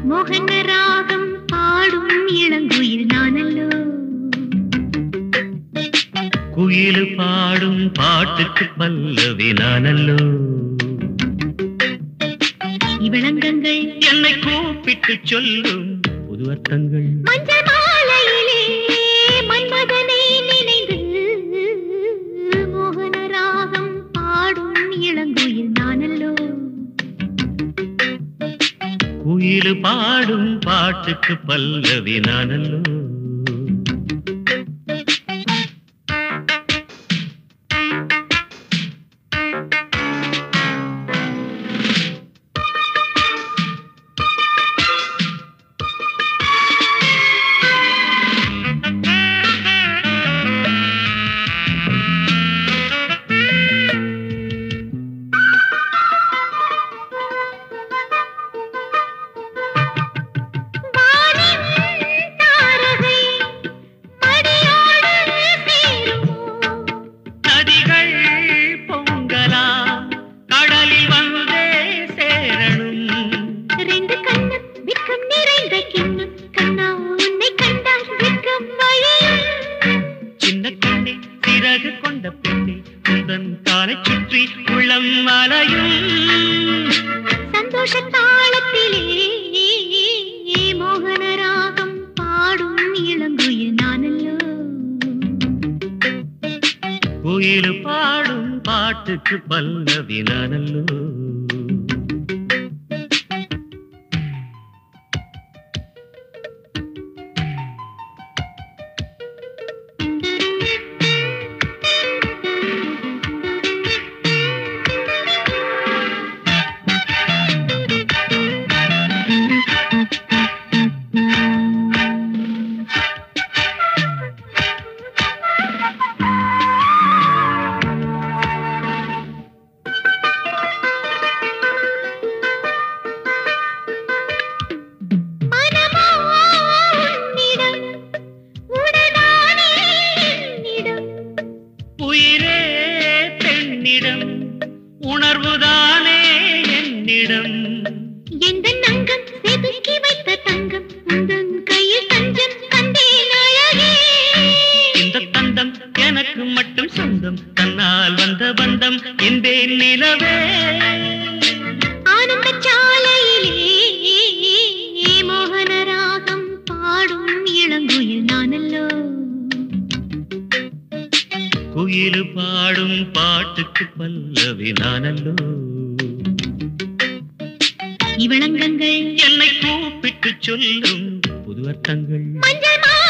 மோகன ராகம் பாடும் இளங்குயில் நானல்லோ குயிலு பாடும் பாட்டுக்கு பல்லவி நானல்லோ இவளங்கங்கள் என்னை கூப்பிட்டு சொல்லும் புது அர்த்தங்கள் மஞ்சள் மாலையிலே மன்மதனை நினைந்து மோகன ராகம் பாடும் இளங்குயில் நானல்லோ குயிலு பாடும் பாட்டுக்கு பல்லவி நானல்லோ வானின் தாரகை மடியோடு சேருமோ நதிகள் பொங்கலாம் கடலில் வந்தே சேரணும் ரெண்டு கண்ணம் விக்கம் நிறைந்த கிண்ணம் கண்ணா உன்னை கண்டால் விக்கம் வழியும் சின்ன கண்ணே சிறகு கொண்ட பெண்ணே உந்தன் காலை சுற்றி உள்ளம் மலையும் சந்தோஷ தாளத்திலே மோகன ராகம் பாடும் இளங்குயில் நானல்லோ குயிலு பாடும் பாட்டுக்கு பல்லவி நானல்லோ மனமோ உன்னிடம் உடனானே என்னிடம் உயிரே பெண்ணிடம் உணர்வுதானே என்னிடம் எந்த நங்கம் செதுக்கி வைத்த தங்கம் உந்தன் கையில் தஞ்சம் கண்டேன் அழகே இந்த தந்தம் எனக்கு மட்டும் சொந்தம் தன்னால் வந்த பந்தம் என்பேன் நிலவே ஆனந்த சாலையிலே மோகன ராகம் பாடும் இளங்குயில் நானல்லோ குயிலு பாடும் பாட்டுக்கு பல்லவி நானல்லோ இவளங்கங்கள் என்னை கூப்பிட்டு சொல்லும் புது அர்த்தங்கள் மஞ்சள் மா